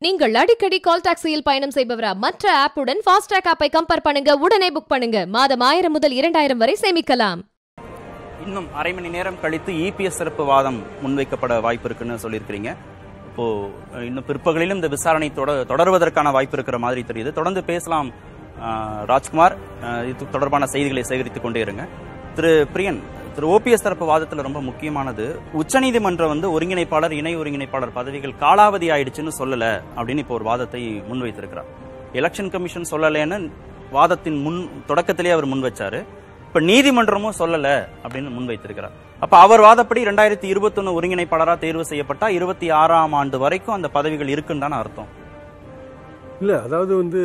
நீங்கள் அடிக்கடி கால் டாக்ஸியில் பயணம் செய்பவரா மற்ற ஆப்புடன் ஃபாஸ்டாக் ஆப்பை கம்பேர் பண்ணுங்க உடனே புக் பண்ணுங்க மாதம் ஆயிரம் முதல் இரண்டாயிரம் வரை சேமிக்கலாம் இன்னும் அரை மணி நேரம் கழித்து இபிஎஸ் சிறப்பு வாதம் முன்வைக்கப்பட வாய்ப்பு இருக்குன்னு சொல்லியிருக்கிறீங்க இப்போ அஹ், இன்னும் பிற்பகலிலும் இந்த விசாரணை தொட- தொடர்வதற்கான வாய்ப்பு இருக்கிற மாதிரி தெரியுது தொடர்ந்து பேசலாம் அஹ், ராஜ்குமார் அஹ், இது தொடர்பான செய்திகளை சேகரித்துக் கொண்டே இருங்க திரு பிரியன் திரு ஓபிஎஸ் தரப்பு வாதத்துல ரொம்ப முக்கியமானது உச்சநீதிமன்றம் வந்து ஒருங்கிணைப்பாளர் இணை ஒருங்கிணைப்பாளர் பதவிகள் காலாவதி ஆயிடுச்சுன்னு சொல்லல அப்படின்னு இப்போ ஒரு வாதத்தை முன்வைத்திருக்கிறார் எலெக்ஷன் கமிஷன் சொல்லலைன்னு வாதத்தின் முன் தொடக்கத்திலே அவர் முன் வச்சாரு இப்ப நீதிமன்றமும் சொல்லல அப்படின்னு முன்வைத்திருக்கிறார் அப்ப அவர் வாதப்படி ரெண்டாயிரத்தி இருபத்தொன்னு ஒருங்கிணைப்பாளரா தேர்வு செய்யப்பட்டா இருபத்தி ஆறாம் ஆண்டு வரைக்கும் அந்த பதவிகள் இருக்குன்னு தானே அர்த்தம் இல்ல அதாவது வந்து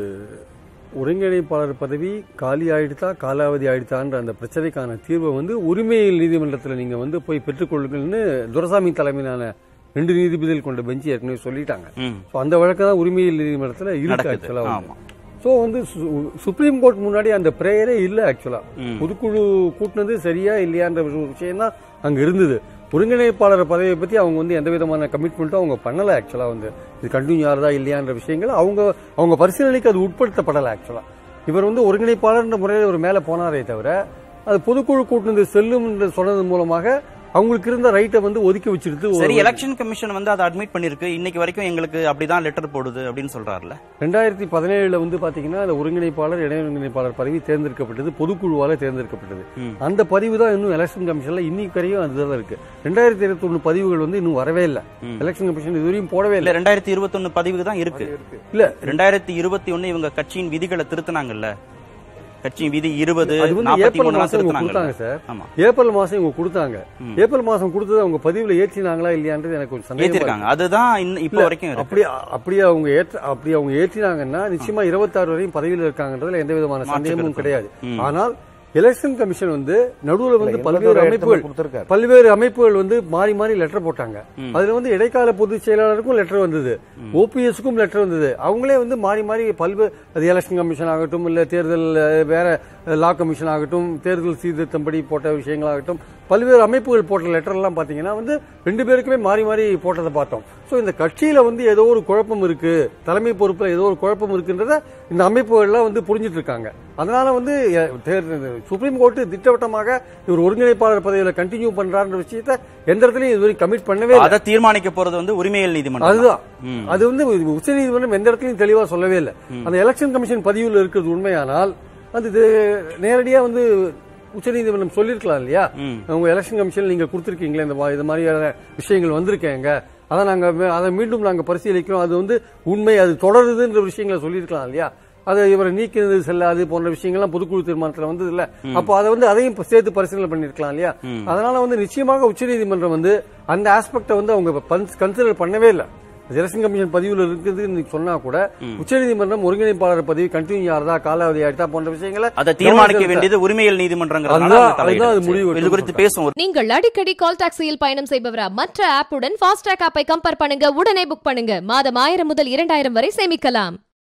ஒருங்கிணைப்பாளர் பதவி காலி ஆயிடுதா காலாவதி ஆயிடுதான்ற அந்த பிரச்சனைக்கான தீர்வை வந்து உரிமையில் நீதிமன்றத்தில் நீங்க வந்து போய் பெற்றுக்கொள்ளுங்கள்னு துரசாமி தலைமையிலான ரெண்டு நீதிபதிகள் கொண்ட பெஞ்சு ஏற்கனவே சொல்லிட்டாங்க ம். ஸோ அந்த வழக்கு தான் உரிமையில் நீதிமன்றத்தில் இருக்கு நடக்குது. ஆக்சுவலா ஆமா. ஸோ வந்து சு- சுப்ரீம் கோர்ட் முன்னாடி அந்த பிரேயரே இல்ல ஆக்சுவலா ம். பொதுக்குழு கூட்டினது சரியா இல்லையான்ற ஒரு விஷயம் தான் அங்க இருந்தது ஒருங்கிணைப்பாளர் பதவியை பத்தி அவங்க வந்து எந்த விதமான கமிட்மெண்ட்டும் அவங்க பண்ணல ஆக்சுவலா வந்து இது கண்டினியூ ஆறதா இல்லையான்ற விஷயங்கள் அவங்க அவங்க பரிசீலனைக்கு அது உட்படுத்தப்படல ஆக்சுவலா இவர் வந்து ஒருங்கிணைப்பாளர்ன்ற முறையில் ஒரு மேல போனாரே தவிர அது பொதுக்குழு கூட்டினது செல்லும் என்று சொன்னது மூலமாக அவங்களுக்கு இருந்த ரைட்டை வந்து ஒதுக்கி வச்சிருது ஒரு- சரி எலெக்ஷன் கமிஷன் வந்து அதை அட்மிட் பண்ணிருக்கு இன்னைக்கு வரைக்கும் எங்களுக்கு அப்படிதான் லெட்டர் போடுது அப்படின்னு சொல்றாருல ரெண்டாயிரத்தி பதினேழுல வந்து பாத்தீங்கன்னா அந்த ஒருங்கிணைப்பாளர் இணை ஒருங்கிணைப்பாளர் பதவி தேர்ந்தெடுக்கப்பட்டது பொதுக்குழுவால தேர்ந்தெடுக்கப்பட்டது ம். அந்த பதிவு தான் இன்னும் எலெக்ஷன் கமிஷன்ல இன்னைக்கு வரையும் அதுதான் இருக்கு ரெண்டாயிரத்தி இருபத்தி ஒண்ணு பதிவுகள் வந்து இன்னும் வரவே இல்ல ம். எலெக்ஷன் கமிஷன் இதுவரையும் போடவே இல்ல இல்ல ரெண்டாயிரத்தி இருபத்தொன்னு பதிவுக்கு தான் இருக்கு இல்ல ரெண்டாயிரத்தி இருபத்தி ஒண்ணு இவங்க கட்சியின் விதிகளை திருத்தினாங்கல்ல கட்சியின் விதி இருபது அது வந்து நாற்பத்தி ஏப்ரல் மூணு மாசம் இவங்க திருத்தினாங்கல்ல கொடுத்தாங்க சார் ஆமா ஏப்ரல் மாசம் இவங்க கொடுத்தாங்க ம். ஏப்ரல் மாசம் கொடுத்தது அவங்க பதிவுல ஏற்றினாங்களா இல்லையான்றது எனக்கு ஒரு சந்தேகம் ஏத்திருக்காங்க அதுதான் இன்ன- இப்ப இல்ல, வரைக்கும் இருக்கு அப்படி அப்படியே அவங்க ஏற்ற அப்படி அவங்க ஏற்றினாங்கன்னா நிச்சயமா இருபத்தாறு வரையும் பதவியில் இருக்காங்கன்றதுல எந்த விதமான மாற்று சந்தேகமும் கருத்து. கிடையாது ம். ஆனால் எலெக்ஷன் கமிஷன் வந்து நடுவுல வந்து இல்ல, பல்வேறு எண்பத்தோரு அமைப்புகள் இடத்துல கொடுத்திருக்காரு. பல்வேறு அமைப்புகள் வந்து மாறி மாறி லெட்டர் போட்டாங்க ம். அதுல வந்து இடைக்கால பொதுச் செயலாளருக்கும் லெட்டர் வந்தது ஓபிஎஸ்க்கும் லெட்டர் வந்தது அவங்களே வந்து மாறி மாறி பல்வேறு அது எலெக்ஷன் கமிஷன் ஆகட்டும் இல்ல தேர்தல் அஹ், வேற லா கமிஷன் ஆகட்டும் தேர்தல் சீர்திருத்தம்படி போட்ட விஷயங்களாகட்டும் பல்வேறு அமைப்புகள் போட்ட லெட்டர் எல்லாம் பாத்தீங்கன்னா வந்து ரெண்டு பேருக்குமே மாறி மாறி போட்டதை பார்த்தோம் சோ இந்த கட்சியில வந்து ஏதோ ஒரு குழப்பம் இருக்கு தலைமை பொறுப்புல ஏதோ ஒரு குழப்பம் இருக்குன்றத இந்த அமைப்புகள்லாம் வந்து புரிஞ்சிட்டு இருக்காங்க அதனால வந்து அஹ், தேர்தல் சுப்ரீம் கோர்ட் திட்டவட்டமாக இவர் ஒருங்கிணைப்பாளர் பதவியில கண்டினியூ பண்றான்ற விஷயத்த எந்த இடத்துலயும் இதுவரை கமிட் பண்ணவே இல்லை அதை தீர்மானிக்க போறது வந்து உரிமையல் நீதிமன்றம் அதுதான் ம். அது வந்து உச்ச நீதிமன்றம் எந்த இடத்துலயும் தெளிவா சொல்லவே இல்லை அந்த எலெக்ஷன் கமிஷன் பதிவில் இருக்கிறது உண்மையானால் அது இது நேரடியா வந்து உச்ச நீதிமன்றம் சொல்லிருக்கலாம் இல்லையா ம். உங்க எலெக்ஷன் கமிஷன் நீங்க கொடுத்திருக்கீங்களே இந்த மா- இது மாதிரியான விஷயங்கள் வந்திருக்கேங்க அதை நாங்க மே- அதை மீண்டும் நாங்க பரிசீலிக்கிறோம் அது வந்து உண்மை அது தொடருதுன்ற விஷயங்களை சொல்லியிருக்கலாம் இல்லையா அதை இவரை நீக்கினது செல்லாது போன்ற விஷயங்கள்லாம் பொதுக்குழு தீர்மானத்துல வந்தது இல்ல அப்போ அதை வந்து அதையும் இப்ப சேர்த்து பரிசீலனை பண்ணிருக்கலாம் இல்லையா அதனால வந்து நிச்சயமாக உச்சநீதிமன்றம் வந்து அந்த ஆஸ்பெக்ட வந்து அவங்க கன்சிடர் பண்ணவே இல்லை எலெக்ஷன் கமிஷன் பதிவில் இருக்குதுன்னு சொன்னா கூட உச்சநீதிமன்றம் ஒருங்கிணைப்பாளர் பதவி கண்டினியூ ஆறதா காலாவதி ஆயிட்டா போன்ற விஷயங்களை அதை தீர்மானிக்க கவனத்தில் வேண்டியது உரிமையல் நீதிமன்றங்கிறதுனால அதுதான், அந்த தலையீடு. அதுதான் அது முடிவு இது குறித்து எடுத்திருக்காங்க. பேசுவோம் நீங்கள் அடிக்கடி கால் டாக்ஸியில் பயணம் செய்பவரா மற்ற ஆப்புடன் ஃபாஸ்டாக் ஆப்பை கம்பேர் பண்ணுங்க உடனே புக் பண்ணுங்க மாதம் ஆயிரம் முதல் இரண்டாயிரம் வரை சேமிக்கலாம்